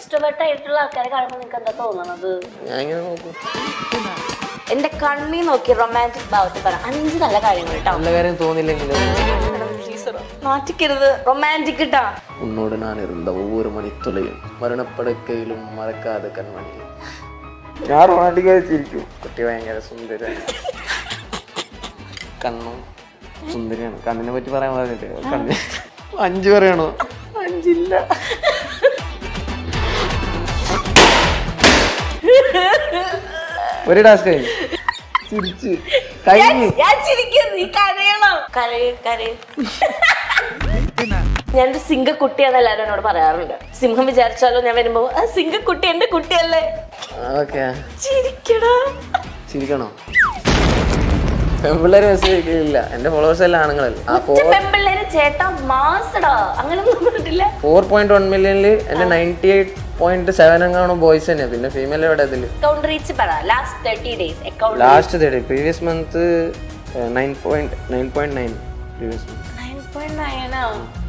Extrovert ആയിട്ടുള്ള ആൾക്കാരെ കാണുമ്പോൾ നിങ്ങൾക്ക് എന്താ തോന്നണത് ഞാൻ ഇങ്ങനെ നോക്കും എന്റെ കണ്ണി നോക്കി റൊമാൻറ്റിക് ഭാവത്തിൽ പറ അഞ്ച് നല്ല കാര്യങ്ങൾ കേട്ടോ നല്ല കാര്യം തോന്നില്ലെങ്കിലും മാറ്റിക്കരുത് റൊമാൻറ്റിക് കേട്ടാ ഉന്നോട് ഞാൻ ഇരുന്ന ഒവ്വൊരു മണിത്തുളയും മരണപ്പെടുക്കയിലും മറക്കാതെ കൺമണി ഞാൻ റൊമാൻറ്റിക്കായി ചിരിക്കും കുട്ടി ഭയങ്കര സുന്ദര കണ്ണും സുന്ദരിയാണ് കണ്ണിനെ പറ്റി പറയാൻ പറഞ്ഞിട്ട് കണ്ണ് അഞ്ച് പറയണോ അഞ്ചില്ല ഒരു ടാസ്ക് കഴിഞ്ഞു ചിരിച്ച് കഴിഞ്ഞു ഞാൻ ചിരിക്കും നീ കരയണം കരയ് കരയ് ഞാനൊരു സിംഗക്കുട്ടിയാന്ന് എല്ലാവരും എന്നോട് പറയാറുണ്ട് സിംഹം വിചാരിച്ചാലോ ഞാൻ വരുമ്പോ ആ സിംഗക്കുട്ടി എന്റെ കുട്ടിയല്ലേ ഓക്കെ ചിരിക്കടാ ചിരിക്കണോ പെൺപിള്ളേര് മെസ്സേജ് ഇല്ല എന്റെ ഫോളോവേഴ്സ് എല്ലാം ആണുങ്ങളല്ല ആ ഉച്ച പെമ്പിള്ളേര് ചേട്ടാ മാസടാ അങ്ങനൊന്നും പറഞ്ഞിട്ടില്ല ഫോർ പോയിന്റ് വൺ മില്യണില് എന്റെ നയൻറ്റി എയ്റ്റ് പോയിന്റ് സെവൻ എങ്ങാണോ ബോയ്സ് തന്നെയാ പിന്നെ ഫീമെയിൽ എവിടെ അതില് അക്കൗണ്ട് റീച്ച് പറ last thirty days account last തേടി previous month nine point nine point nine previous month nine point നയനോ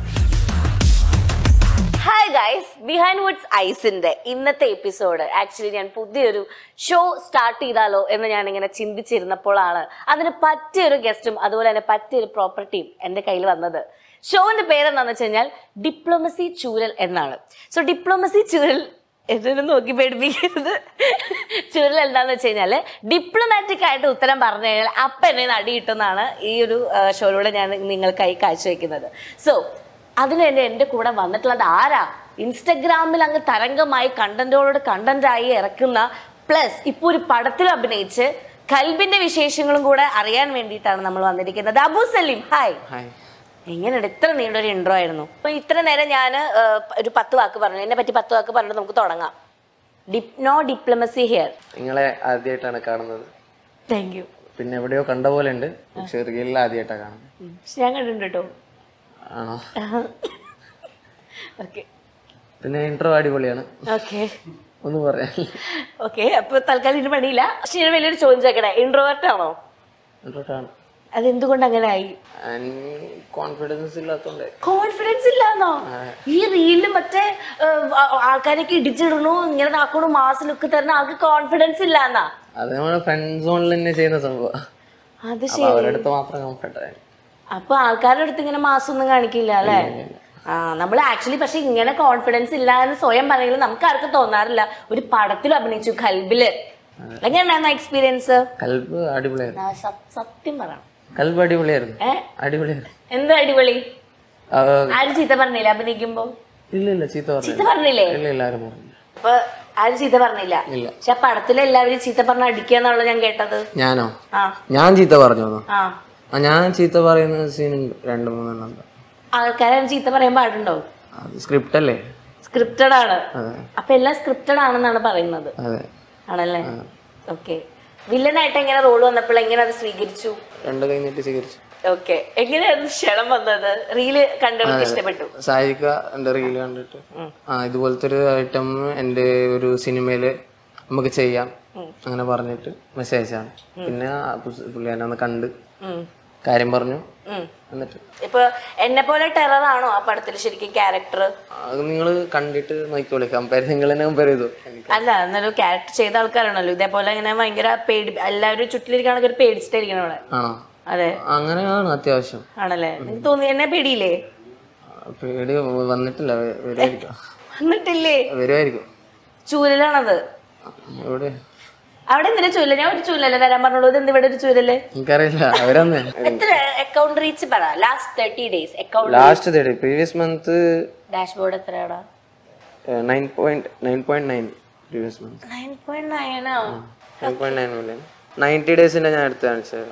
ഹായ് ഗൈസ് ബിഹൈൻഡ് വുഡ്സ് ഐസിന്റെ ഇന്നത്തെ എപ്പിസോഡ് ആക്ച്വലി ഞാൻ പുതിയൊരു ഷോ സ്റ്റാർട്ട് ചെയ്താലോ എന്ന് ഞാൻ ഇങ്ങനെ ചിന്തിച്ചിരുന്നപ്പോഴാണ് അതിന് പറ്റിയൊരു ഗസ്റ്റും അതുപോലെ തന്നെ പറ്റിയൊരു പ്രോപ്പർട്ടിയും എൻ്റെ കയ്യിൽ വന്നത് ഷോവിന്റെ പേരെന്താണെന്ന് വെച്ച് കഴിഞ്ഞാൽ ഡിപ്ലോമസി ചൂരൽ എന്നാണ് സോ ഡിപ്ലോമസി ചൂരൽ എന്നൊന്നും നോക്കി പേടിപ്പിക്കരുത് ചുരുൾ എന്താന്ന് വെച്ച് കഴിഞ്ഞാല് ഡിപ്ലോമാറ്റിക് ആയിട്ട് ഉത്തരം പറഞ്ഞു കഴിഞ്ഞാൽ അപ്പം എന്നെ നടി കിട്ടുന്നതാണ് ഈ ഒരു ആ, ഷോയിലൂടെ ഞാൻ നിങ്ങൾക്കായി കാഴ്ചവെക്കുന്നത് സോ അതിന് തന്നെ എൻ്റെ കൂടെ വന്നിട്ടുള്ളത് ആരാ ഇൻസ്റ്റഗ്രാമിൽ അങ്ങ് തരംഗമായി കണ്ടന്റോട് കണ്ടന്റായി ഇറക്കുന്ന പ്ലസ് ഇപ്പോൾ ഒരു പടത്തിൽ അഭിനയിച്ച് കൽബിന്റെ വിശേഷങ്ങളും കൂടെ അറിയാൻ വേണ്ടിയിട്ടാണ് നമ്മൾ വന്നിരിക്കുന്നത് അബു സലീം ഹായ് ഹായ് എങ്ങനെയുണ്ട് ഇത്ര നീണ്ടൊരു ഇൻട്രോ ആയിരുന്നു അപ്പൊ ഇത്ര നേരം ഞാൻ ഒരു പത്ത് വാക്ക് പറഞ്ഞു എന്നെ പറ്റി പത്ത് വാക്ക് പറഞ്ഞിട്ട് നമുക്ക് തുടങ്ങാം ഡിപ് നോ ഡിപ്ലോമസി ഹിയർ നിങ്ങളെ ആദ്യമായിട്ടാണ് കാണുന്നത് താങ്ക് യു പിന്നെ എവിടെയോ കണ്ട പോലെ ഉണ്ട് പക്ഷെ റിയലിൽ ആദ്യമായിട്ടാണ് കാണുന്നത് ഞാൻ കണ്ടിട്ടുണ്ട് കേട്ടോ ആണോ ഓക്കെ പിന്നെ ഇൻട്രോ അടിപൊളിയാണ് ഓക്കെ ഒന്ന് പറയാൻ ഓക്കെ അപ്പൊ തൽക്കാലം ഇതിന് പണിയില്ല പക്ഷെ ഞാൻ വലിയൊരു ചോദ്യം ചോദിക്കണേ ഇൻട്രോവേർട്ട് ആണോ ഇൻട്രോട്ടാണ് അത് എന്തുകൊണ്ട് അങ്ങനെ ആയി കോൺഫിഡൻസ് ഇല്ലാത്തോണ്ട് കോൺഫിഡൻസ് ഇല്ലാന്നോ ഈ റീലിൽ മറ്റേ ഏഹ്, ആ- ആൾക്കാരൊക്കെ ഇടിച്ചിടണു ഇങ്ങനെ നാക്കണു മാസ് ലുക്ക് തരണ ആൾക്ക് കോൺഫിഡൻസ് ഇല്ലാന്നാ അത് നമ്മുടെ ഫ്രണ്ട് സോണിൽ തന്നെ ചെയ്യുന്ന സംഭവം അത് അപ്പൊ അവരുടെ അടുത്ത് മാത്രം കംഫർട്ട് ആയി അപ്പൊ ആൾക്കാരുടെ അടുത്ത് ഇങ്ങനെ മാസം ഒന്നും കാണിക്കില്ല അല്ലേ ആ നമ്മൾ ആക്ച്വലി പക്ഷെ ഇങ്ങനെ കോൺഫിഡൻസ് ഇല്ല എന്ന് സ്വയം പറയുന്നത് നമുക്ക് ആർക്കും തോന്നാറില്ല ഒരു പടത്തിൽ അഭിനയിച്ചു കൽബില് എങ്ങനെയായിരുന്നു എക്സ്പീരിയൻസ് കൽബ് അടിപൊളിയായിരുന്നു സത്യം പറ കൽബ് അടിപൊളിയായിരുന്നു ഏ അടിപൊളിയായിരുന്നു എന്താ അടിപൊളി ആ, ആരും ചീത്ത പറഞ്ഞില്ല അഭിനയിക്കുമ്പോ ഇല്ല ഇല്ല ചീത്ത പറഞ്ഞു ചീത്ത പറഞ്ഞില്ലേ ഇല്ല ഇല്ല ആരും പറഞ്ഞു അപ്പൊ ആരും ചീത്ത പറഞ്ഞില്ല ഇല്ല. പക്ഷെ ആ പടത്തിലെ എല്ലാവരും ചീത്ത പറഞ്ഞ അടിക്കാന്നുള്ളത് ഞാൻ കേട്ടത് ഞാനോ ആ ഞാൻ ചീത്ത പറഞ്ഞു ആ ആ ഞാൻ ചീത്ത പറയുന്ന സീനുണ്ട് രണ്ട് മൂന്നെണ്ണം ഉണ്ട് ആൾക്കാരെ ചീത്ത പറയാൻ പാടുണ്ടോ അത് സ്ക്രിപ്റ്റ് അല്ലേ സ്ക്രിപ്റ്റഡ് ആണ് അതെ അപ്പൊ എല്ലാം സ്ക്രിപ്റ്റഡ് ആണെന്നാണ് പറയുന്നത് അതെ ആണല്ലേ ഓക്കെ വില്ലനായിട്ട് എങ്ങനെ റോൾ വന്നപ്പോൾ എങ്ങനെ അത് സ്വീകരിച്ചു രണ്ട് കഴിഞ്ഞിട്ട് സ്വീകരിച്ചു ഓക്കെ എങ്ങനെയായിരുന്നു ക്ഷണം വന്നത് റീല് കണ്ടവർക്ക് ഇഷ്ടപ്പെട്ടു സായിക്ക എൻ്റെ റീൽ കണ്ടിട്ട് ആ ഇതുപോലത്തെ ഒരു ഐറ്റം എൻ്റെ ഒരു സിനിമയില് നമുക്ക് ചെയ്യാം അങ്ങനെ പറഞ്ഞിട്ട് മെസ്സേജ് അയച്ചാണ് പിന്നെ ആ പുസ്- പുള്ളി എന്നെ ഒന്ന് കണ്ട് ഉം. കാര്യം പറഞ്ഞു ഉം. എന്നിട്ട് ഇപ്പൊ എന്നെ പോലെ ടെറർ ആണോ ആ പടത്തിൽ ശരിക്കും ക്യാരക്ടർ അത് നിങ്ങൾ കണ്ടിട്ട് നോക്കിക്കോളി കമ്പയർ നിങ്ങൾ തന്നെ കമ്പയർ ചെയ്തു എനിക്ക് അല്ല എന്നാലും ക്യാരക്ടർ ചെയ്ത ആൾക്കാരാണല്ലോ ഇതേപോലെ ഇങ്ങനെ ഭയങ്കര പേടി എല്ലാവരും ചുറ്റിലിരിക്കണ ഒരു പേടിച്ചിട്ടായിരിക്കണം അവിടെ ആണോ അതെ അങ്ങനെയാണ് അത്യാവശ്യം ആണല്ലേ നിനക്ക് തോന്നി എന്നെ പേടിയില്ലേ ആ, പേടി വന്നിട്ടില്ല വ- വരുമായിരിക്കും എന്നിട്ടില്ലേ വരുമായിരിക്കും ചൂരലാണത് എവിടെ അവിടെ എന്തിനാ ചൂരല് ഞാൻ ഒരു ചൂരലല്ലേ തരാൻ പറഞ്ഞോളൂ ഇത് എന്ത് ഇവിടെ ഒരു ചൂരല് എനിക്കറിയില്ല അവരന്ന് എത്ര അക്കൗണ്ട് റീച്ച് പറ last thirty days account last തേടി പ്രീവിയസ് മന്ത് ഡാഷ്ബോർഡ് എത്രയാടാ nine point nine point nine previous month nine point നയനോ nine point nine million ninety ഡേയ്സിന്റെ ഞാൻ എടുത്ത് കാണിച്ചത്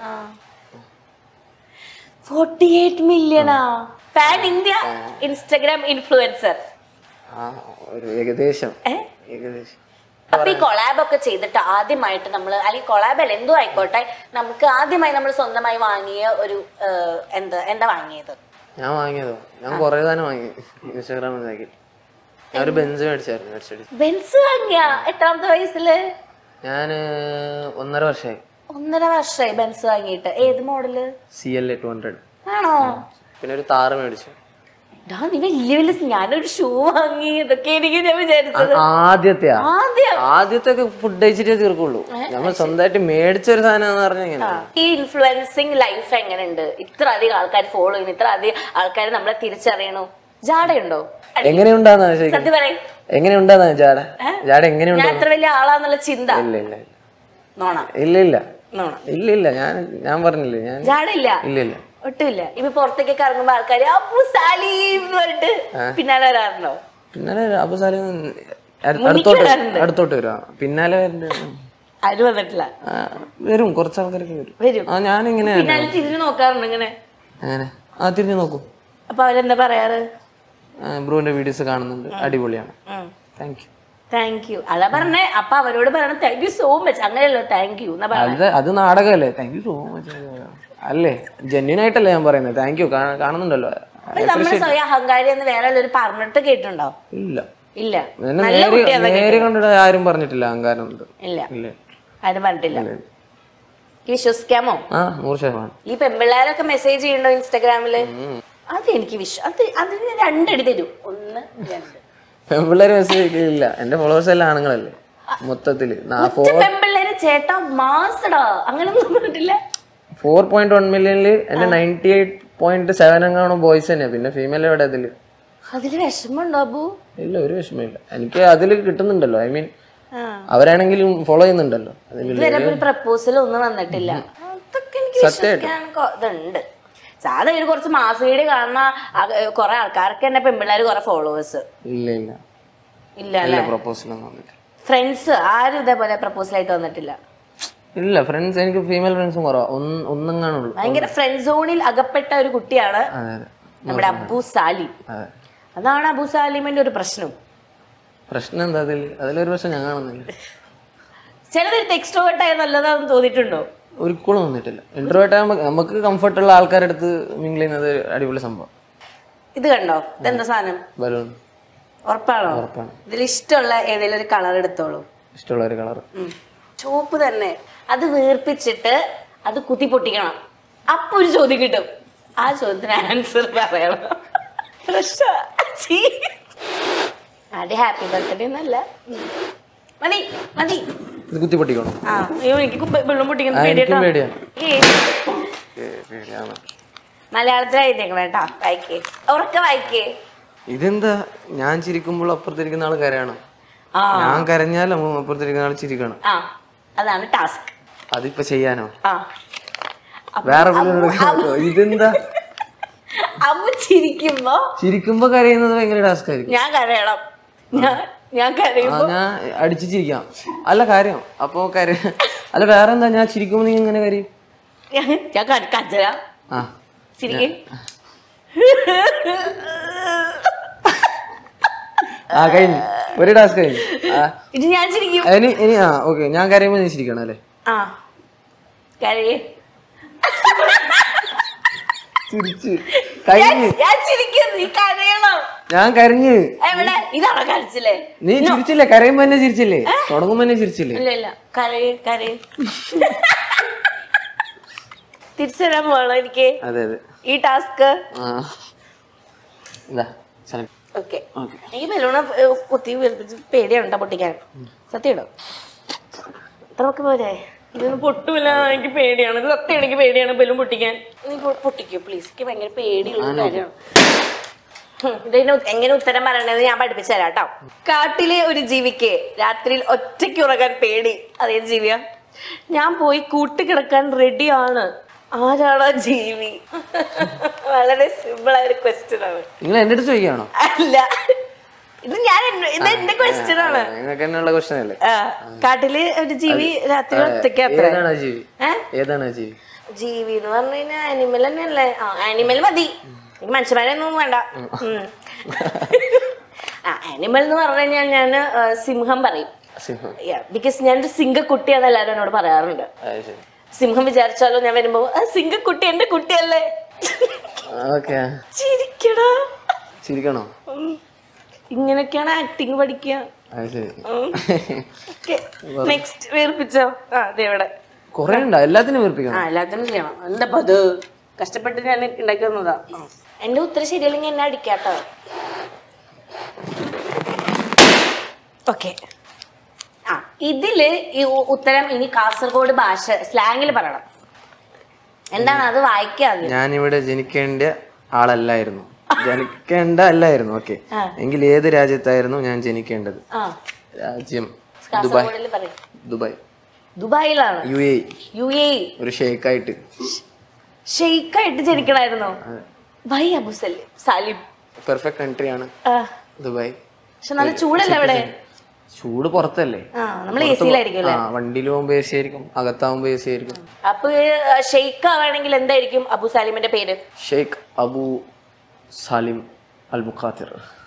ഫോർട്ടി എയ്റ്റ് മില്യണാ പാൻ ഇന്ത്യ ഇൻസ്റ്റഗ്രാം ഇൻഫ്ലുവൻസർ ആ ഒരു ഏകദേശം ഏ ഏകദേശം അപ്പൊ ഈ കൊളാബ് ഒക്കെ ചെയ്തിട്ട് ആദ്യമായിട്ട് നമ്മൾ അല്ലെങ്കിൽ കൊളാബ് അല്ല എന്തോ ആയിക്കോട്ടെ നമുക്ക് ആദ്യമായി നമ്മൾ സ്വന്തമായി വാങ്ങിയ ഒരു ഏഹ്, എന്താ എന്താ വാങ്ങിയത് ഞാൻ വാങ്ങിയതോ ഞാൻ കുറേ തന്നെ വാങ്ങി ഇൻസ്റ്റാഗ്രാമിൽ നോക്കി ഞാൻ ഒരു ബെഞ്ച് മേടിച്ചായിരുന്നു മേടിച്ചടി ബെൻസ് വാങ്ങിയ എത്രാമത്തെ വയസ്സില് ഞാൻ ഒന്നര വർഷമായി ഒന്നര വർഷമായി ബെൻസ് വാങ്ങിയിട്ട് ഏത് model C L A two hundred ആണോ പിന്നെ ഒരു താറ് മേടിച്ചു ഡാ നീ വലിയ വലിയ ഞാനൊരു ഷൂ വാങ്ങി ഇതൊക്കെ എനിക്ക് ഞാൻ വിചാരിച്ചത് ആദ്യത്തെ ആദ്യം ആദ്യത്തെ ഒക്കെ ഫുഡ് കഴിച്ചിട്ടേ തീർക്കുള്ളൂ നമ്മൾ സ്വന്തമായിട്ട് മേടിച്ച ഒരു സാധനം എന്ന് പറഞ്ഞാൽ ഇങ്ങനെ ഈ ഇൻഫ്ലുവൻസിങ് ലൈഫ് എങ്ങനെയുണ്ട് ഇത്ര അധികം ആൾക്കാർ ഫോളോ ചെയ്യുന്നു ഇത്ര അധികം ആൾക്കാർ നമ്മളെ തിരിച്ചറിയണു ജാടയുണ്ടോ എങ്ങനെയുണ്ടാന്നാ ശരിക്കും സത്യം പറയും എങ്ങനെയുണ്ടാന്നാ ജാട ജാട എങ്ങനെയുണ്ട് ഞാൻ അത്ര വലിയ ആളാന്നുള്ള ചിന്ത ഇല്ല ഇല്ല ഇല്ല. നോണ ഇല്ല ഇല്ല നോണ ഇല്ല ഇല്ല ഞാൻ ഞാൻ പറഞ്ഞില്ലേ ഞാൻ ജാടയില്ല ഇല്ല ഇല്ല ഒട്ടുമില്ല ഇപ്പൊ പുറത്തേക്കൊക്കെ ഇറങ്ങുമ്പോ ആൾക്കാര് അപ്പു സാലീം എന്ന് പറഞ്ഞിട്ട് പിന്നാലെ വരാറുണ്ടോ പിന്നാലെ അപ്പൊ സാലി മുന്നിക്ക് അടുത്തോട്ട് വരാറുണ്ട്. അടുത്തോട്ട് വരും ആ, പിന്നാലെ വരണ്ട ആരും വന്നിട്ടില്ല ആ, വരും കുറച്ച് ആൾക്കാരൊക്കെ വരും വരും ആ ഞാനിങ്ങനെ പിന്നാലെ തിരിഞ്ഞു നോക്കാറുണ്ട് ഇങ്ങനെ അങ്ങനെ ആ തിരിഞ്ഞു നോക്കൂ അപ്പൊ അവരെന്താ പറയാറ് ബ്രോന്റെ വീഡിയോസ് കാണുന്നുണ്ട് അടിപൊളിയാണ് താങ്ക് യു താങ്ക് യു അതാ പറഞ്ഞേ അപ്പൊ അവരോട് പറയണം താങ്ക് യു സോ മച്ച് അങ്ങനെയല്ലോ താങ്ക് യു എന്നാ പറഞ്ഞ അത് അത് നാടകമല്ലേ താങ്ക് യു സോ മച്ച് അല്ലേ ജെന്യൂൻ ആയിട്ടല്ലേ ഞാൻ പറയുന്നത് താങ്ക് യു കാണുന്നുണ്ടല്ലോ നമ്മൾ സ്വയം അഹങ്കാരി എന്ന് വേറെ ഒരു പറഞ്ഞിട്ട് കേട്ടിട്ടുണ്ടോ ഇല്ല ഇല്ല എന്നെ നല്ല നേരി കുട്ടിയാ നേരി കണ്ടിട്ട് ആരും പറഞ്ഞിട്ടില്ല അഹങ്കാരം ഉണ്ട് ഇല്ല ഇല്ല ആരും പറഞ്ഞിട്ടില്ല എനിക്ക് വിശ്വസിക്കാമോ ആ നൂറ് ശതമാനം ഈ പെമ്പിള്ളേരൊക്കെ മെസ്സേജ് ചെയ്യണ്ടോ ഇൻസ്റ്റാഗ്രാമില് അത് എനിക്ക് വിശ്വ അത് അതിന് രണ്ടടി തരൂ ഒന്ന് രണ്ട് പെൺപിള്ളേര് മെസ്സേജ് ഇല്ല എന്റെ ഫോളോവേഴ്സ് എല്ലാം ആണുങ്ങളല്ലേ മൊത്തത്തില് ഒറ്റ പെമ്പിള്ളേര് ചേട്ടാ മാസടാ അങ്ങനൊന്നും പറഞ്ഞിട്ടില്ല ഫോർ പോയിന്റ് വൺ മില്യണില് എന്റെ നയൻറ്റി എയ്റ്റ് പോയിന്റ് സെവൻ എങ്ങാണോ ബോയ്സ് തന്നെയാ പിന്നെ ഫീമെയിൽ എവിടെ അതില് അതില് വിഷമമുണ്ടോ അബു ഇല്ല ഒരു വിഷമമില്ല എനിക്ക് അതിൽ കിട്ടുന്നുണ്ടല്ലോ ഐ മീൻ ആ. അവരാണെങ്കിലും ഫോളോ ചെയ്യുന്നുണ്ടല്ലോ അതിൽ ഇതുവരെ ഒരു പ്രപ്പോസൽ ഒന്നും വന്നിട്ടില്ല അതൊക്കെ എനിക്ക് വിശ്വസിക്കാൻ കൊ- ഇതുണ്ട് സാധാ ഒരു കുറച്ച് മാസ് വീഡിയോ കാണുന്ന കുറെ ആൾക്കാർക്ക് തന്നെ പെമ്പിള്ളേര് കുറെ ഫോളോവേഴ്സ് ഇല്ല ഇല്ല ഇല്ല അല്ലെ ഇല്ല പ്രപ്പോസൽ ഒന്നും വന്നിട്ടില്ല ഫ്രണ്ട്സ് ആരും ഇതേപോലെ പ്രപ്പോസൽ ആയിട്ട് വന്നിട്ടില്ല ഇല്ല ഫ്രണ്ട്സ് എനിക്ക് ഫീമെയിൽ ഫ്രണ്ട്സും കുറവാ ഒന്ന് ഒന്നെങ്ങാണുള്ളൂ ഭയങ്കര ഫ്രണ്ട് സോണിൽ അകപ്പെട്ട ഒരു കുട്ടിയാണ് അതെ അതെ നമ്മുടെ അബു സാലിം അതെ അതാണ് അബു സാലിമിന്റെ ഒരു പ്രശ്നം പ്രശ്നം എന്താ അതിൽ അതിലൊരു പ്രശ്നം ഞാൻ കാണുന്നില്ല ചിലത് എക്സ്ട്രോവേർട്ട് ആയ നല്ലതാണെന്ന് തോന്നിയിട്ടുണ്ടോ ഒരിക്കലും വന്നിട്ടില്ല ഇന്റർവേറ്റ് ആകുമ്പോൾ നമുക്ക് കംഫർട്ടുള്ള ആൾക്കാരുടെ അടുത്ത് മിങ്കിൾ ചെയ്യുന്നത് അടിപൊളി സംഭവം ഇത് കണ്ടോ ഇതെന്താ സാധനം ബലൂൺ ഉറപ്പാണോ ഉറപ്പാണ് ഇതിൽ ഇഷ്ടമുള്ള ഏതെങ്കിലും ഒരു കളർ എടുത്തോളൂ ഇഷ്ടമുള്ള ഒരു കളർ ഉം. ചുവപ്പ് തന്നെ അത് വീർപ്പിച്ചിട്ട് അത് കുത്തി പൊട്ടിക്കണം അപ്പൊ ഒരു ചോദ്യം കിട്ടും ആ ചോദ്യത്തിന് ആൻസർ പറയണം പ്രശ്ന ആദ്യം ഹാപ്പി ബർത്ത്ഡേ എന്നല്ല ഉം. മതി മതി ഇത് കുത്തി പൊട്ടിക്കണം ആ അയ്യോ എനിക്ക് കുപ്പ- വെള്ളം പൊട്ടിക്കുന്ന ആ, എനിക്കും പേടിയാട്ടോ പേടിയാ ഏയ്. പേടിയാണ് മലയാളത്തിലായിരിക്കണം കേട്ടോ വായിക്കേ ഉറക്കെ വായിക്കേ ഇതെന്താ ഞാൻ ചിരിക്കുമ്പോൾ അപ്പുറത്തിരിക്കുന്ന ആൾ കരയണം ആ ഞാൻ കരഞ്ഞാൽ അപ്പുറത്തിരിക്കുന്ന ആൾ ചിരിക്കണം ആ അതാണ് ടാസ്ക് അതിപ്പോ ചെയ്യാനോ ആ അപ്പൊ വേറെ വല്ലവരോട് ഇതെന്താ അമ്മ ചിരിക്കുമ്പോ ചിരിക്കുമ്പോ കരയുന്നത് ഭയങ്കര ടാസ്ക് ആയിരിക്കും ഞാൻ കരയണം ഞാൻ ഞാൻ ആ കരയുമ്പോ ഞാൻ അടിച്ചു ചിരിക്കാം അല്ല കാര്യം അപ്പൊ കര അല്ല വേറെ എന്താ ഞാൻ ചിരിക്കുമ്പോ നീ ഇങ്ങനെ കരയും ഞാൻ ഞാൻ ക- കരച്ചില ആ ചിരിക്കേ ആ കഴിഞ്ഞു ഒരു ടാസ്ക് കഴിഞ്ഞു ആ ഇത് ഞാൻ ചിരിക്കും ഇനി ഇനി ആ ഓക്കെ ഞാൻ കരയുമ്പോ നീ ചിരിക്കണം അല്ലേ ആ കരയേ ചിരിച്ച് ഞാൻ കഴിഞ്ഞ് ഞാൻ ചിരിക്കും നീ കരയണം ഞാൻ കരഞ്ഞ് എവിടെ ഇതാണോ കരച്ചില്ലേ നീ ചിരിച്ചില്ലേ കരയുമ്പോ തന്നെ ചിരിച്ചില്ലേ തുടങ്ങുമ്പോ തന്നെ ചിരിച്ചില്ലേ ഇല്ല ഇല്ല കരയേ കരയേ തിരിച്ചു തരാൻ പോകണം എനിക്ക് അതെ അതെ ഈ ടാസ്ക് ആ ഇതാ സെലക്ട് ഓക്കെ ഓക്കെ എനിക്ക് ബലൂണ് കുത്തി വീർപ്പിച്ച് പേടിയാണ് കേട്ടോ പൊട്ടിക്കാൻ സത്യം ഇടും അത്രയൊക്കെ പോരെ ഇതൊന്നും പൊട്ടൂല എനിക്ക് പേടിയാണ് ഇത് സത്യം എനിക്ക് പേടിയാണ് ബലൂൺ പൊട്ടിക്കാൻ നീ പൊ- പൊട്ടിക്കോ പ്ലീസ് എനിക്ക് ഭയങ്കര പേടിയുള്ള കാര്യമാണ് ഹും, ഇതിന് ഉ- എങ്ങനെ ഉത്തരം പറയണത് ഞാൻ പഠിപ്പിച്ചു തരാം കേട്ടോ കാട്ടിലെ ഒരു ജീവിക്ക് രാത്രിയിൽ ഒറ്റയ്ക്ക് ഉറങ്ങാൻ പേടി അതേത് ജീവിയാ ഞാൻ പോയി കൂട്ടുകിടക്കാൻ റെഡിയാണ് ആരാണ് ആ ജീവി വളരെ സിമ്പിൾ ആയ ഒരു ക്വസ്റ്റ്യൻ ആണ് നിങ്ങൾ എന്റെ അടുത്ത് ചോദിക്കുകയാണോ അല്ല ഇത് ഞാൻ എന്നെ- ഇത് എന്റെ ക്വസ്റ്റ്യൻ ആണ് നിങ്ങൾക്ക് എന്നുള്ള ക്വസ്റ്റൻ അല്ലേ ആ, കാട്ടില് ഒരു ജീവി രാത്രി ഒറ്റയ്ക്ക് അത്ര ഏതാണ് ആ ജീവി ഏ? ഏതാണ് ആ ജീവി ജീവി എന്ന് പറഞ്ഞു കഴിഞ്ഞാൽ ആനിമൽ തന്നെയല്ലേ ആ ആനിമൽ മതി എനിക്ക് മനുഷ്യന്മാരെയൊന്നും വേണ്ട ഉം. ആ ആനിമൽ എന്ന് പറഞ്ഞു കഴിഞ്ഞാൽ ഞാൻ സിംഹം പറയും സിംഹം ബിക്കോസ് ഞാനൊരു സിംഹക്കുട്ടിയാന്ന് എല്ലാവരും എന്നോട് പറയാറുണ്ട് അത് ശരി സിംഹം വിചാരിച്ചാലോ ഞാൻ വരുമ്പോ ആ സിംഹക്കുട്ടി എന്റെ കുട്ടിയല്ലേ ഓക്കെ ചിരിക്കടാ ചിരിക്കണോ ഉം. ഇങ്ങനെയൊക്കെയാണ് ആക്ടിങ് പഠിക്കുക അത് ശരി നെക്സ്റ്റ് വേർപ്പിച്ചോ ആ അതെ ഇവിടെ കൊറേ ഉണ്ടോ എല്ലാത്തിനും ആ വീർപ്പിക്കണം എല്ലാത്തിനും ചെയ്യണം എന്താ അത് കഷ്ടപ്പെട്ട് ഞാൻ ഉണ്ടാക്കി വന്നതാ എന്റെ ഉത്തരം ശരിയല്ലെങ്കിൽ എന്നെ അടിക്കാട്ടോ ഓക്കെ ആ ഇതില് ഈ ഉ- ഉത്തരം ഇനി കാസർഗോഡ് ഭാഷ സ്ലാങ്ങിൽ പറയണം എന്താണ് അത് വായിക്കാതെ ഞാനിവിടെ ജനിക്കേണ്ട ആളല്ലായിരുന്നു ജനിക്കേണ്ട അല്ലായിരുന്നു ഓക്കെ ആ. എങ്കിൽ ഏത് രാജ്യത്തായിരുന്നു ഞാൻ ജനിക്കേണ്ടത് ആ രാജ്യം ദുബായ് കാസർഗോഡിൽ പറയും ദുബായ് ദുബായിലാണ് യു എ യു എ ഒരു ഷെയ്ക്കായിട്ട് ഷെയ്ക്കായിട്ട് ജനിക്കണായിരുന്നു ബൈ അബു സലീം സാലിം പെർഫെക്റ്റ് കൺട്രിയാണ് ആ, ദുബായ് പക്ഷെ നല്ല ചൂടല്ലേ അവിടെ ചൂട് പുറത്തല്ലേ ആ നമ്മൾ എ സിയിലായിരിക്കും ആ വണ്ടിയിൽ പോകുമ്പോ എ സി ആയിരിക്കും അകത്താവുമ്പോ എ സി ആയിരിക്കും അപ്പൊ ഷെയ്ഖ് ആണെങ്കിൽ എന്തായിരിക്കും അബു സാലിമിന്റെ പേര് ഷെയ്ഖ് അബു സാലിം അൽ ബുഖാത്തിർ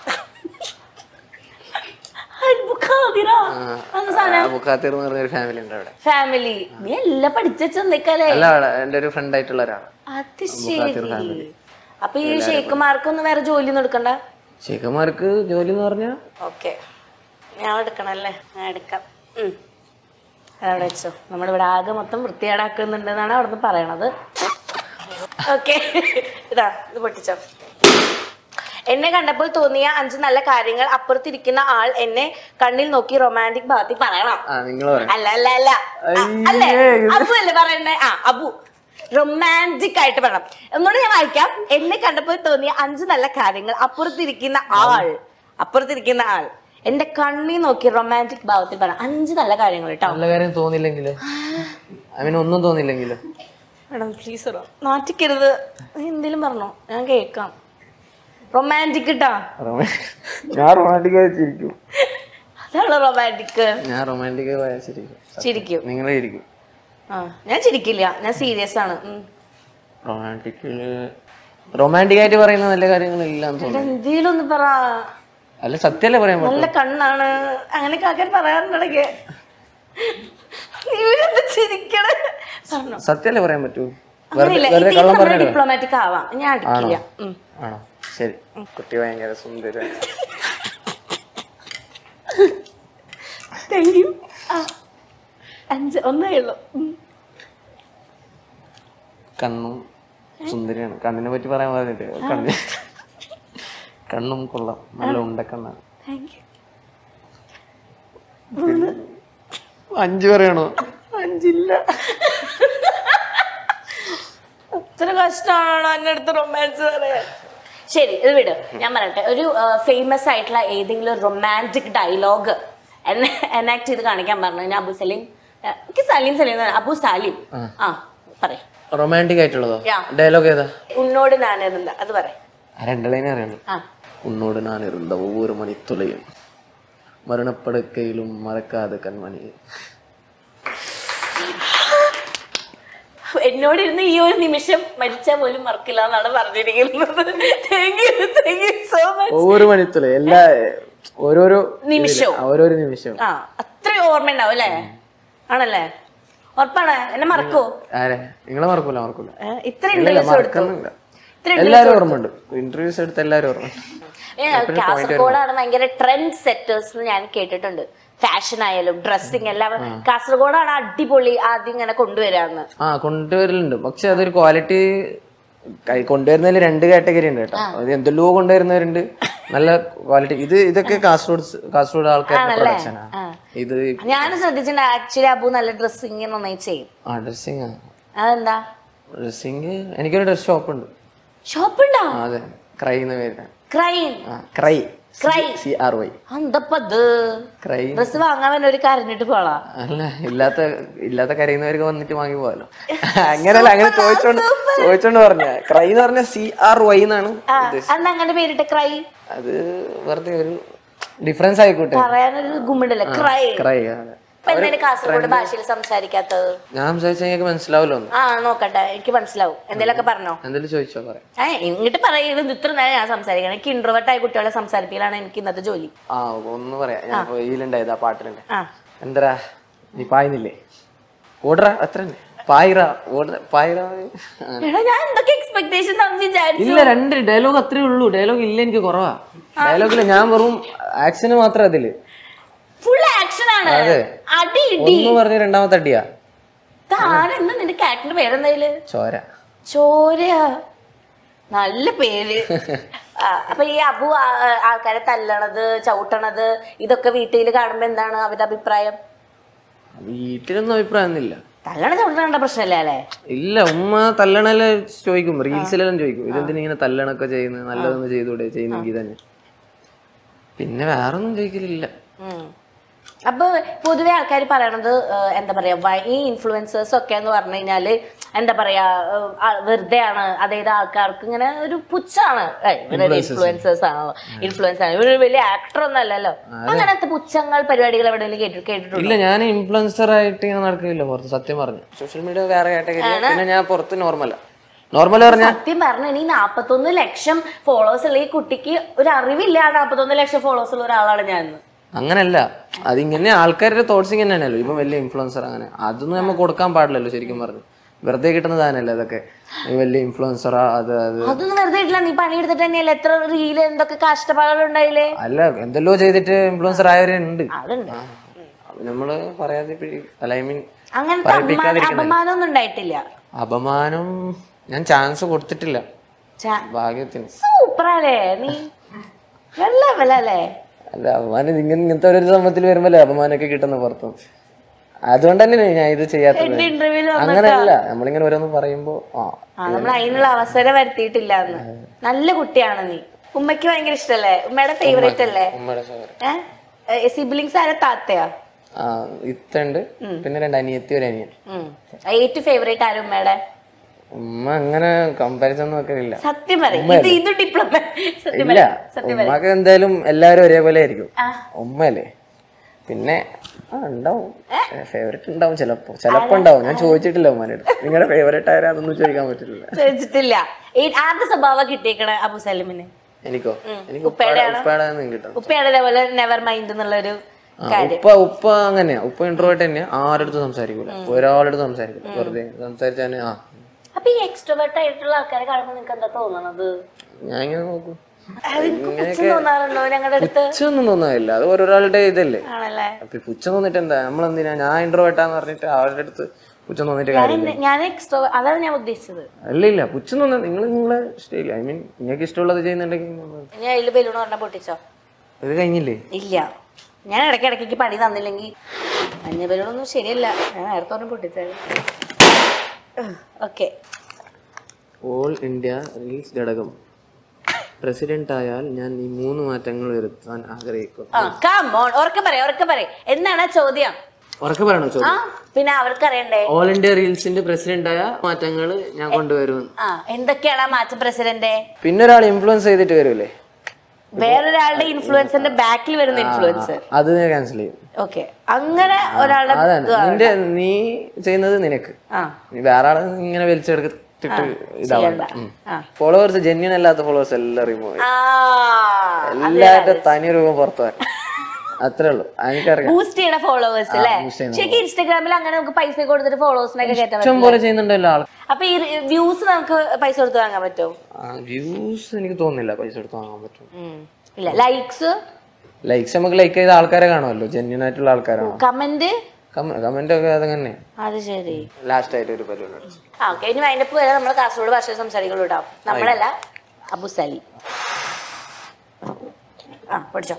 അൽബുഖാദിറ. അന്ന് സാധനം ബുഖാത്തിർ എന്ന് പറഞ്ഞ ഒരു ഫാമിലി ഉണ്ട് അവിടെ ഫാമിലി നീ എല്ലാം പഠിച്ചു നിക്കല്ലേ അല്ല അവിടെ എന്റെ ഒരു ഫ്രണ്ട് ആയിട്ടുള്ള ഒരാളാണ് അത് ശരി അപ്പൊ ഈ ഷെയ്ഖുമാർക്കൊന്നും വേറെ ജോലി ഒന്നും എടുക്കണ്ട ഷെയ്ഖന്മാർക്ക് ജോലി എന്ന് പറഞ്ഞാൽ ഓക്കെ ഞാൻ എടുക്കണല്ലേ ഞാൻ എടുക്കാം ഉം. അതവിടെ വെച്ചോ നമ്മളിവിടെ ആകെ മൊത്തം വൃത്തികേടാക്കുന്നുണ്ടെന്നാണ് അവിടുന്ന് പറയണത് ഓക്കെ ഇതാ ഇത് പൊട്ടിച്ചോ എന്നെ കണ്ടപ്പോൾ തോന്നിയ അഞ്ച് നല്ല കാര്യങ്ങൾ അപ്പുറത്തിരിക്കുന്ന ആൾ എന്നെ കണ്ണിൽ നോക്കി റൊമാൻറ്റിക് ഭാഗത്തിൽ പറയണം ആ നിങ്ങൾ പറയാം അല്ല അല്ല അല്ല ആ, അല്ലേ അബു അല്ലേ പറയണ്ടേ ആ അബു റൊമാൻറ്റിക് ആയിട്ട് പറയണം ഒന്നുകൂടെ ഞാൻ വായിക്കാം എന്നെ കണ്ടപ്പോൾ തോന്നിയ അഞ്ച് നല്ല കാര്യങ്ങൾ അപ്പുറത്തിരിക്കുന്ന ആൾ അപ്പുറത്തിരിക്കുന്ന ആൾ എന്റെ കണ്ണി നോക്കി റൊമാൻറ്റിക് ഭാവത്തിൽ പറയണം അഞ്ച് നല്ല കാര്യങ്ങൾ കേട്ടോ നല്ല കാര്യം തോന്നില്ലെങ്കില് അവന് ഒന്നും തോന്നില്ലെങ്കില് മേഡം പ്ലീസ് നാറ്റിക്കരുത് നീ എന്തേലും പറഞ്ഞോ ഞാൻ കേൾക്കാം റൊമാൻറ്റിക് കേട്ടാ ഞാൻ റൊമാൻറ്റിക് ചിരിക്കും അതാണ് റൊമാൻറ്റിക് ഞാൻ റൊമാൻറ്റിക് ചിരിക്കും ചിരിക്കും നിങ്ങൾ ചിരിക്കും ആ ഞാൻ ചിരിക്കില്ല ഞാൻ സീരിയസ് ആണ് ഉം. റൊമാൻറ്റിക്കില് റൊമാൻറ്റിക് ആയിട്ട് പറയുന്ന നല്ല കാര്യങ്ങളില്ല എന്ന് തോന്നുന്നു എന്തേലും ഒന്ന് പറ അല്ല സത്യമല്ലേ പറയാൻ പറ്റും നല്ല കണ്ണാണ് അങ്ങനെയൊക്കെ ആൾക്കാർ പറയാറുണ്ടെങ്കിൽ ഇവരെന്ത് ചിരിക്കണ പറഞ്ഞോ സത്യമല്ലേ പറയാൻ പറ്റൂ അങ്ങനെയില്ല വെറുതെ ഇതിൽ കള്ളം നമ്മൾ പറഞ്ഞിട്ട് ഡിപ്ലോമാറ്റിക് ആവാം ഞാൻ അടിക്കില്ല ഉം. ആണോ ശരി കുട്ടി ഭയങ്കര സുന്ദര താങ്ക് യു ആ അഞ്ച് ഒന്നേ ഉള്ളൂ ഉം. കണ്ണും സുന്ദരിയാണ് കണ്ണിനെ പറ്റി പറയാൻ പറഞ്ഞിട്ട് കണ്ണ് കണ്ണും കൊള്ളാം നല്ല ഉണ്ടക്കണ്ണാണ് താങ്ക് യു അഞ്ചു പറയണോ അഞ്ചില്ല അത്ര കഷ്ടമാണോ എന്റെ അടുത്ത് റൊമാൻസ് പറയാൻ ശരി ഇത് വിട് ഞാൻ പറയട്ടെ ഒരു ഫേമസ് ആയിട്ടുള്ള ഏതെങ്കിലും റൊമാൻറ്റിക് ഡയലോഗ് എന്നെ എനാക്ട് ചെയ്ത് കാണിക്കാൻ പറഞ്ഞു ഞാൻ അബു സലീം ആ, എനിക്ക് സലീം സലീം എന്ന് പറ- അബു സാലിം ആ പറയും റൊമാൻറ്റിക് ആയിട്ടുള്ളതോ Yeah. ഡയലോഗ് ഏതാ ഉന്നോട് ഞാനെന്താ അത് പറയും ആ രണ്ടളേനെ അറിയണം ആ ഉന്നോട് ഞാൻ ഇരുந்த ஒவ்வொரு மணித்துளையும் மரணப்படுக்கையிலும் மறக்காத കൺമണി എന്നോട് ഇരുന്ന് ഈ ഒരു നിമിഷം മരിച്ചാൽ പോലും മറക്കില്ല എന്നാണ് പറഞ്ഞിരിക്കുന്നത് thank you thank you so much ഒവ്വൊരു മണിത്തുളി എല്ലാ ഓരോരോ നിമിഷവും ഇതില് ഓരോരോ നിമിഷവും ആ അത്രയും ഓർമ്മ ഉണ്ടാവും അല്ലേ ആണല്ലേ ഉറപ്പാണ് എന്നെ മറക്കോ ആരെ നിങ്ങളെ മറക്കൂല മറക്കൂല ഏ, ഇത്ര ഇല്ല, ഇന്റർവ്യൂസ് എടുത്തു മറക്കുന്നില്ല ഇത്ര എല്ലാരും ഓർമ്മയുണ്ട് ഇന്റർവ്യൂസ് എടുത്ത എല്ലാരും ഓർമ്മ ഏ, കാസർഗോഡാണ് ഭയങ്കര ട്രെൻഡ് സെറ്റേഴ്സ് എന്ന് ഞാൻ കേട്ടിട്ടുണ്ട് ഫാഷൻ ആയാലും ഡ്രസ്സിങ് എല്ലാം കാസർഗോഡാണ് അടിപൊളി ആദ്യം ഇങ്ങനെ കൊണ്ടുവരാന്ന് ആ കൊണ്ടുവരലുണ്ട് പക്ഷെ അതൊരു ക്വാളിറ്റി കൊണ്ടുവരുന്നതിൽ രണ്ട് കാറ്റഗറി ഉണ്ട് കേട്ടോ അത് എന്തെല്ലോ കൊണ്ടുവരുന്നവരുണ്ട് നല്ല ക്വാളിറ്റി ഇത് ഇതൊക്കെ കാസർഗോഡ് കാസർഗോഡ് ആൾക്കാരുടെ പ്രൊഡക്ഷനാണ് ആ. ഇത് ഞാൻ ശ്രദ്ധിച്ചിട്ടുണ്ട് ആക്ച്വലി അബു നല്ല ഡ്രസ്സിങ് നന്നായി ചെയ്യും ആ ഡ്രസ്സിങ് അതെന്താ ഡ്രസ്സിങ് എനിക്കൊരു ഡ്രസ് ഷോപ്പ് ഉണ്ട് ഷോപ്പ് ഉണ്ടോ ആ, അതെ ക്രൈ എന്ന പേരിലാണ് ക്രൈം ആ cry cry C R Y എന്തപ്പത് ക്രൈ ഡ്രസ് വാങ്ങാൻ വേണ്ടി ഒരു കരഞ്ഞിട്ട് പോളാ അല്ല ഇല്ലാത്ത ഇല്ലാത്ത കരയുന്നവർക്ക് വന്നിട്ട് വാങ്ങി പോകാലോ അങ്ങനല്ല അങ്ങനെ ചോദിച്ചോണ്ട് ചോദിച്ചോണ്ട് പറഞ്ഞ ക്രൈ എന്ന് പറഞ്ഞ സി ആർ വൈ എന്നാണ് ആ അന്ന് അങ്ങനെ പേരിട്ട് ക്രൈ അത് വെറുതെ ഒരു ഡിഫറൻസ് ആയിക്കോട്ടെ പറയാനൊരു ഗുമ്മുണ്ടല്ലേ ക്രൈ ക്രൈ ഇപ്പൊ എന്താണ് കാസർഗോഡ് ഭാഷയിൽ സംസാരിക്കാത്തത് ഞാൻ സംസാരിച്ചാൽ എനിക്ക് മനസ്സിലാവില്ല ഒന്ന് ആ നോക്കട്ടെ എനിക്ക് മനസ്സിലാവും എന്തേലൊക്കെ പറഞ്ഞോ എന്തെങ്കിലും ചോദിച്ചോ പറയാം ഏ ഇങ്ങോട്ട് പറയുന്നത് ഇത്ര നേരം ഞാൻ സംസാരിക്കണം എനിക്ക് ഇൻട്രോവേർട്ട് ആയ കുട്ടികളെ സംസാരിക്കലാണ് എനിക്ക് ഇന്നത്തെ ജോലി ആ ഒന്ന് പറയാം ഞാൻ ഇപ്പൊ ഇതിലുണ്ടായത് ആ പാട്ടിലുണ്ട് ആ എന്തരാ നീ പായുന്നില്ലേ ഓടറ അത്ര തന്നെ പായിറ ഓട പായിറ ആ. എടാ ഞാൻ എന്തൊക്കെ എക്സ്പെക്ടേഷൻ വിചാരിച്ചു ഇല്ല രണ്ട് ഡയലോഗ് അത്രേ ഉള്ളൂ ഡയലോഗ് ഇല്ല എനിക്ക് കുറവാ ഡയലോഗില്ല ഞാൻ വെറും ആക്ഷന് മാത്രം അതില് ഫുൾ ആക്ഷൻ ആണ് അതെ. അടി ഇടി ഒന്ന് പറഞ്ഞ് രണ്ടാമത്തെ അടിയാ താരെന്താ നിന്റെ ക്യാരക്ടറിന്റെ പേരെന്തായാലും ചോര ചോര നല്ല പേര് ആ, അപ്പൊ ഈ അബു ആ- ആ- ആൾക്കാരെ തല്ലണത് ചവിട്ടണത് ഇതൊക്കെ വീട്ടിൽ കാണുമ്പോ എന്താണ് അവരുടെ അഭിപ്രായം വീട്ടിലൊന്നും അഭിപ്രായമൊന്നുമില്ല തല്ലണ ചവിട്ടണ പ്രശ്നമില്ല അല്ലേ ഇല്ല ഉമ്മ തല്ലണെല്ലാം ചോദിക്കും റീൽസിലെല്ലാം ചോദിക്കും ഇതെന്തിനാ ഇങ്ങനെ തല്ലണൊക്കെ ചെയ്യുന്നത് നല്ലതൊന്നും ചെയ്തൂടെ ചെയ്യുന്നെങ്കിൽ തന്നെ പിന്നെ വേറെ ഒന്നും ചോദിക്കലില്ല ഉം. അപ്പൊ പൊതുവെ ആൾക്കാർ പറയണത് ഏഹ്, എന്താ പറയാ വ- ഈ ഇൻഫ്ലുവൻസേഴ്സ് ഒക്കെ എന്ന് പറഞ്ഞു കഴിഞ്ഞാല് എന്താ പറയാ ഏഹ്, ആ- വെറുതെ ആണ് അതായത് ആൾക്കാർക്ക് ഇങ്ങനെ ഒരു പുച്ഛാണ് ഇൻഫ്ലുവൻസേഴ്സ് ആണോ ഇൻഫ്ലുവൻസ് ആണ് ഇവര് വലിയ ആക്ടർ ഒന്നും അല്ലല്ലോ അങ്ങനത്തെ പുച്ഛങ്ങൾ പരിപാടികൾ എവിടെയെങ്കിലും കേട്ടി കേട്ടിട്ടുണ്ടോ ഇല്ല ഞാൻ ഇൻഫ്ലുവൻസർ ആയിട്ട് ഇങ്ങനെ നടക്കില്ല പുറത്ത് സത്യം പറഞ്ഞു സോഷ്യൽ മീഡിയ വേറെ കാറ്റഗറി പിന്നെ ഞാൻ പുറത്ത് നോർമലാ നോർമൽ പറഞ്ഞാ സത്യം പറഞ്ഞ ഇനി നാപ്പത്തൊന്ന് ലക്ഷം ഫോളോവേഴ്സ് ഉള്ള ഈ കുട്ടിക്ക് ഒരു അറിവില്ല ആ നാപ്പത്തൊന്ന് ലക്ഷം ഫോളോവേഴ്സ് ഉള്ള ഒരാളാണ് ഞാൻ അങ്ങനല്ല അതിങ്ങനെ ആൾക്കാരുടെ തോട്ട്സ് ഇങ്ങനെ തന്നെയല്ലോ ഇപ്പൊ വലിയ ഇൻഫ്ലുവൻസർ അങ്ങനെ അതൊന്നും നമുക്ക് കൊടുക്കാൻ പാടില്ലല്ലോ ശരിക്കും പറഞ്ഞു വെറുതെ കിട്ടുന്ന സാധനല്ലേ അതൊക്കെ ഈ വലിയ ഇൻഫ്ലുവൻസറാ അത് അത് അതൊന്നും വെറുതെ ഇട്ടില്ല നീ പണിയെടുത്തിട്ട് തന്നെയല്ലേ എത്ര റീല് എന്തൊക്കെ കഷ്ടപ്പാടുകൾ ഉണ്ടായില്ലേ അല്ല എന്തെല്ലോ ചെയ്തിട്ട് ഇൻഫ്ലുവൻസർ ആയവരുണ്ട് അതുണ്ട് അത് നമ്മള് പറയാതെ പിടി- അല്ല ഐ മീൻ അങ്ങനത്തെ അപമാനം അപമാനമൊന്നും ഉണ്ടായിട്ടില്ല അപമാനം ഞാൻ ചാൻസ് കൊടുത്തിട്ടില്ല ഭാഗ്യത്തിന് സൂപ്പറല്ലേ നീ വെള്ളവല്ലേ അല്ല അപമാനം ഇങ്ങനെ ഇങ്ങനത്തെ ഒരു സംഭവത്തിൽ വരുമ്പല്ലേ അപമാനമൊക്കെ കിട്ടുന്ന പുറത്തും അതുകൊണ്ട് തന്നെ ഞാൻ ഇത് ചെയ്യാത്തത് എന്റെ ഇന്റർവ്യൂല് അങ്ങനെയല്ല നമ്മളിങ്ങനെ ഓരോന്ന് പറയുമ്പോ ആ ആ നമ്മൾ അതിനുള്ള അവസരം വരുത്തിയിട്ടില്ല എന്ന് നല്ല കുട്ടിയാണ് നീ ഉമ്മയ്ക്ക് ഭയങ്കര ഇഷ്ടല്ലേ ഉമ്മയുടെ ഫേവറേറ്റ് അല്ലേ ഉമ്മയുടെ സഹോദരൻ ഏഹ് സിബിലിങ്സ് ആരെ താത്തയാ ആ ഇത്തുണ്ട് പിന്നെ രണ്ട് അനിയത്തി ഒരു അനിയൻ ഉം. ഏറ്റവും ഫേവറേറ്റ് ആരും ഉമ്മയുടെ ഉമ്മ അങ്ങനെ കമ്പാരിസൺ ഒന്നും വെക്കലില്ല സത്യം പറയും ഇത് ഇത് ഡിപ്ലോമ സത്യം ഇല്ല പറയും ഉമ്മക്ക് എന്തായാലും എല്ലാവരും ഒരേപോലെ ആയിരിക്കും ആ. ഉമ്മയല്ലേ പിന്നെ ആ ഉണ്ടാവും ഫേവറേറ്റ് ഉണ്ടാവും ചിലപ്പോ ചിലപ്പോ ഉണ്ടാവും ഞാൻ ചോദിച്ചിട്ടില്ല ഉമ്മാനോട് നിങ്ങളുടെ ഫേവറേറ്റ് ആരാന്നൊന്നും ചോദിക്കാൻ പറ്റില്ല ചോദിച്ചിട്ടില്ല ഈ ആരുടെ സ്വഭാവം കിട്ടിയേക്കണ അബു സലിമിന് എനിക്കോ എനിക്ക് ഉപ്പയുടെ ഉപ്പയുടെ ഒന്നും കിട്ടും ഉപ്പയുടെ ഇതേപോലെ നെവർ മൈൻഡ് എന്നുള്ളൊരു ഉപ്പ ഉപ്പ അങ്ങനെയാ ഉപ്പ ഇൻട്രോവേർട്ട് തന്നെയാ ആരുടെ സംസാരിക്കൂല ഒരാളുടെ സംസാരിക്കൂല വെറുതെ സംസാരിച്ചാല് ആ അപ്പൊ ഈ എക്സ്ട്രോവേർട്ട് ആയിട്ടുള്ള ആൾക്കാരെ കാണുമ്പോ നിനക്ക് എന്താ തോന്നണത് ഞാൻ ഇങ്ങനെ നോക്കും നിനക്ക് പുച്ഛം തോന്നാറുണ്ടോ ഞങ്ങളുടെ അടുത്ത് പുച്ഛൊന്നും തോന്നാനില്ല അത് ഓരോരാളുടെ ഇതല്ലേ ആണല്ലേ അപ്പൊ ഈ പുച്ഛം തോന്നിട്ട് എന്താ നമ്മളെന്തിനാ ഞാൻ ഇൻട്രോവേർട്ടാന്ന് പറഞ്ഞിട്ട് അവരുടെ അടുത്ത് പുച്ഛം തോന്നിട്ട് കാര്യമില്ല ഞാൻ എക്സ്ട്രോ അതാണ് ഞാൻ ഉദ്ദേശിച്ചത് അല്ല ഇല്ല പുച്ഛം തോന്നാ നിങ്ങൾ നിങ്ങളെ ഇഷ്ടമില്ല ഐ മീൻ നിങ്ങൾക്ക് ഇഷ്ടമുള്ളത് ചെയ്യുന്നുണ്ടെങ്കിൽ നമ്മൾ- ഇനി അതിൽ ബലൂൺ പറഞ്ഞ പൊട്ടിച്ചോ ഇത് കഴിഞ്ഞില്ലേ ഇല്ല ഞാൻ ഇടയ്ക്ക് ഇടയ്ക്ക് പണി തന്നില്ലെങ്കിൽ മഞ്ഞ ബലൂണൊന്നും ശരിയല്ല ഞാൻ നേരത്തെ പറഞ്ഞ് പൊട്ടിച്ചത് ഓക്കെ ഓൾ ഇന്ത്യ റീൽസ് ഘടകം പ്രസിഡന്റ് ആയാൽ ഞാൻ ഈ മൂന്ന് മാറ്റങ്ങൾ വരുത്താൻ ആഗ്രഹിക്കും ആ കാമോൺ ഉറക്കെ പറയാം ഉറക്കെ പറയാം എന്താണ് ആ ചോദ്യം ഉറക്കെ പറയണോ ആ ചോദ്യം പിന്നെ അവർക്ക് അറിയണ്ടേ ഓൾ ഇന്ത്യ റീൽസിന്റെ പ്രസിഡന്റ് ആയ മാറ്റങ്ങൾ ഞാൻ കൊണ്ടുവരും ആ എന്തൊക്കെയാണ് ആ മാച്ച് പ്രസിഡന്റ് പിന്നെ ഒരാൾ ഇൻഫ്ലുവൻസ് ചെയ്തിട്ട് വരൂലേ വേറൊരാളുടെ ഇൻഫ്ലുവൻസിന്റെ ബാക്കിൽ വരുന്ന ഇൻഫ്ലുവൻസർ അത് ഞാൻ ക്യാൻസൽ ചെയ്യും ഓക്കെ അങ്ങനെ ഒരാളുടെ അതാണ് നിന്റെ നീ ചെയ്യുന്നത് നിനക്ക് ആ നീ വേറെ ആളെ ഇങ്ങനെ വലിച്ചെടുത്തിട്ട് ഇതാവണ്ട ആ. ഫോളോവേഴ്സ് ജെന്യൻ അല്ലാത്ത ഫോളോവേഴ്സ് എല്ലാം റിമൂവ് ആ എല്ലാവരുടെ തനി രൂപം പുറത്തു വരാൻ അത്രേ ഉള്ളൂ എനിക്കറിയാം ബൂസ്റ്റ് ചെയ്യണ ഫോളോവേഴ്സ് അല്ലേ boost ചെയ്യുന്ന ശരിക്കും ഇൻസ്റ്റാഗ്രാമിൽ അങ്ങനെ നമുക്ക് പൈസ കൊടുത്തിട്ട് ഫോളോവേഴ്സിനൊക്കെ കയറ്റാൻ പറ്റും ഇഷ്ടം പോലെ ചെയ്യുന്നുണ്ടല്ലോ ആൾ അപ്പൊ ഈ വ്യൂസ് നമുക്ക് പൈസ കൊടുത്ത് വാങ്ങാൻ പറ്റുമോ വ്യൂസ് എനിക്ക് തോന്നുന്നില്ല പൈസ എടുത്ത് വാങ്ങാൻ പറ്റും ഉം. ഇല്ല ലൈക്സ് ലൈക്സ് നമുക്ക് ലൈക്ക് ചെയ്ത ആൾക്കാരെ കാണുമല്ലോ ജെന്യൻ ആയിട്ടുള്ള ആൾക്കാരാണോ കമന്റ് കമന്റ് ഒക്കെ അതങ്ങനെ അത് ശരി ലാസ്റ്റ് ആയിട്ട് ഒരു പരിപാടി നടത്തി. ആ ഓക്കെ ഇനി അതിന്റെ വരെ നമ്മൾ കാസർഗോഡ് ഭാഷ സംസാരിക്കുള്ളൂ കേട്ടോ നമ്മളല്ല അബു സലി ആ പഠിച്ചോ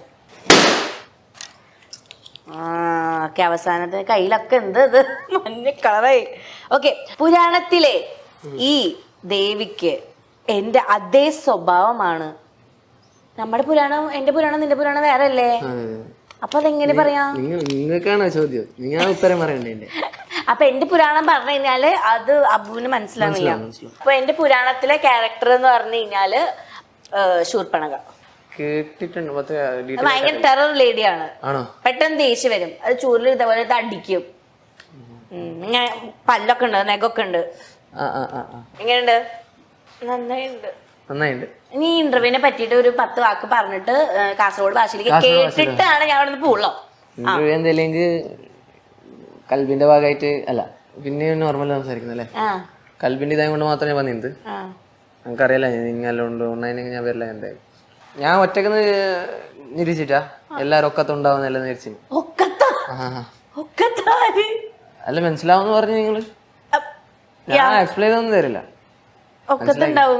ആ ഓക്കെ അവസാനത്തെ കയ്യിലൊക്കെ എന്ത് ഇത് മഞ്ഞ കളറായി ഓക്കെ പുരാണത്തിലെ ഈ ദേവിക്ക് എന്റെ അതേ സ്വഭാവമാണ് നമ്മുടെ പുരാണം എന്റെ പുരാണം നിന്റെ പുരാണം വേറെ അല്ലേ അതെ. അപ്പൊ അതെങ്ങനെ പറയാ നിങ്ങൾ നിങ്ങൾക്കാണോ ചോദ്യം നിങ്ങൾ ഉത്തരം പറയണ്ടേ എന്റെ അപ്പൊ എന്റെ പുരാണം പറഞ്ഞു കഴിഞ്ഞാല് അത് അബുവിന് മനസ്സിലാവില്ല അപ്പൊ എന്റെ പുരാണത്തിലെ ക്യാരക്ടർ എന്ന് പറഞ്ഞു കഴിഞ്ഞാല് ഏഹ്, ശൂർപ്പണക കേട്ടിട്ടുണ്ട് മറ്റേ അത് ഡീറ്റെയിൽ ഭയങ്കര ടെറർ ലേഡിയാണ് ആണോ പെട്ടെന്ന് ദേഷ്യം വരും അത് ചൂരിൽ ഇതേപോലെ ഇത് അടിക്കും ഉം, ഇങ്ങനെ പല്ലൊക്കെ ഉണ്ട് നെഗൊക്കെ ഉണ്ട് ആ ആ ആ ആ എങ്ങനെയുണ്ട് നന്നായിട്ടുണ്ട് നന്നായിട്ടുണ്ട് നീ ഇന്റർവ്യൂവിനെ പറ്റിയിട്ട് ഒരു പത്ത് വാക്ക് പറഞ്ഞിട്ട് ഏഹ്, കാസർഗോഡ് ഭാഷയിലേക്ക് കേട്ടിട്ടാണ് ഞാൻ അവിടെ നിന്ന് പോവുള്ളൂ ഇന്റർവ്യൂ എന്തെങ്കിലും കൽബിന്റെ ഭാഗമായിട്ട് അല്ല പിന്നെ നോർമൽ സംസാരിക്കുന്നത് അല്ലേ ആ കൽബിന്റെ ഇതായത് കൊണ്ട് മാത്രമേ ഞാൻ വന്നത് ആ നമുക്കറിയില്ല നിങ്ങളുണ്ട് ഉണ്ടായിരുന്നെങ്കിൽ ഞാൻ വരില്ല എന്തായാലും ഞാൻ ഒറ്റക്ക് നിരീക്ഷിച്ചാ എല്ലാരും ഒക്കത്ത് ഉണ്ടാവുന്നല്ല നിരീക്ഷിച്ചു ഒക്കത്ത ആ ഒക്കത്താര് അല്ല മനസ്സിലാവുന്ന പറഞ്ഞു നിങ്ങള് അപ്പ് ഞാൻ എക്സ്പ്ലെയിൻ ഒന്നും തരില്ല ഒക്കത്തുണ്ടാവും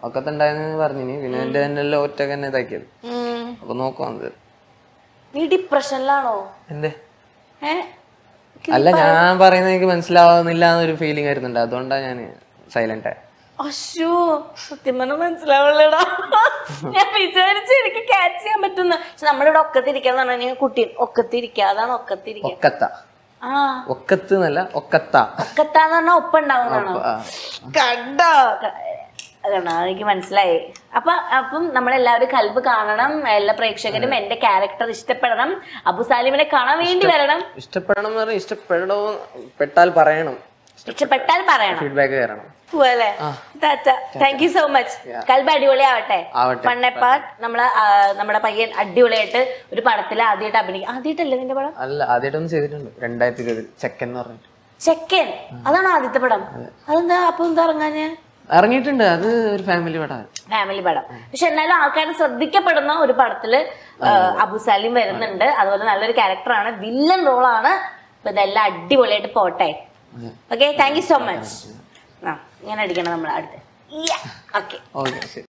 ഒക്കത്തുണ്ടായെന്ന് പറഞ്ഞിനി പിന്നെ എന്റെ തന്നെ എല്ലാം ഒറ്റക്ക് തന്നെ ഇതാക്കിയത് അപ്പൊ നോക്കുവാന്നത് നീ ഡിപ്രഷനിലാണോ എന്തേ ഏ അല്ല ഞാൻ പറയുന്നത് എനിക്ക് മനസ്സിലാവുന്നില്ല എന്നൊരു ഫീലിംഗ് വരുന്നുണ്ട് അതുകൊണ്ടാണ് ഞാൻ സൈലന്റ് ആയത് അശോ സത്യം പറഞ്ഞാൽ മനസ്സിലാവുള്ളടാ ഞാൻ വിചാരിച്ചു എനിക്ക് ക്യാച്ച് ചെയ്യാൻ പറ്റുന്ന പക്ഷെ നമ്മുടെ ഇവിടെ ഒക്കത്തിരിക്കാന്ന് പറഞ്ഞാൽ കുട്ടി ഒക്കത്തിരിക്കുക അതാണ് ഒക്കത്തിരിക്കുക ഒക്കത്ത ആ ഒക്കത്ത് എന്നല്ല ഒക്കത്ത ഒക്കത്താന്ന് പറഞ്ഞാൽ ഒപ്പുണ്ടാവുന്നതാണോ ആ. കണ്ടോ ക- കണ്ടോ എനിക്ക് മനസ്സിലായി അപ്പൊ അപ്പം നമ്മളെല്ലാവരും കൽബ് കാണണം എല്ലാ പ്രേക്ഷകരും എന്റെ ക്യാരക്ടർ ഇഷ്ടപ്പെടണം അബു സാലിമിനെ കാണാൻ വേണ്ടി വരണം ഇഷ്ടപ്പെടണം എന്ന് പറഞ്ഞാൽ ഇഷ്ടപ്പെടണോ പെട്ടാൽ പറയണം ഇഷ്ടപ്പെട്ടാൽ പറയണം ഫീഡ്ബാക്ക് തരണം പോവല്ലേ താങ്ക് യു സോ മച്ച് കൽബ് അടിപൊളി ആവട്ടെ ആവട്ടെ. പണ്ണെപ്പാട് നമ്മളെ ആ, നമ്മുടെ പയ്യൻ അടിപൊളിയായിട്ട് ഒരു പടത്തിൽ ആദ്യമായിട്ട് അഭിനയിക്കും ആദ്യമായിട്ടല്ലേ നിന്റെ പടം അല്ല ആദ്യമായിട്ടൊന്നും ചെയ്തിട്ടുണ്ട് രണ്ടായിരത്തി ഇരുപതിൽ ചെക്കൻ എന്ന് പറഞ്ഞിട്ട് ചെക്കൻ അതാണ് ആദ്യത്തെ പടം അതെന്താ അപ്പൊ എന്താ ഇറങ്ങാഞ്ഞ് ഇറങ്ങിയിട്ടുണ്ട് അത് ഒരു ഫാമിലി പടമാണ് ഫാമിലി പടം പക്ഷെ എന്നാലും ആൾക്കാർ ശ്രദ്ധിക്കപ്പെടുന്ന ഒരു പടത്തില് ആ, അബു സലീം വരുന്നുണ്ട് അതുപോലെ നല്ലൊരു ക്യാരക്ടറാണ് വില്ലൻ റോളാണ് അപ്പൊ ഇതെല്ലാം അടിപൊളിയായിട്ട് പോട്ടെ okay thank you so much ആ ഇങ്ങനെ അടിക്കണം നമ്മൾ അടുത്ത് ഓക്കെ ഓക്കെ ശരി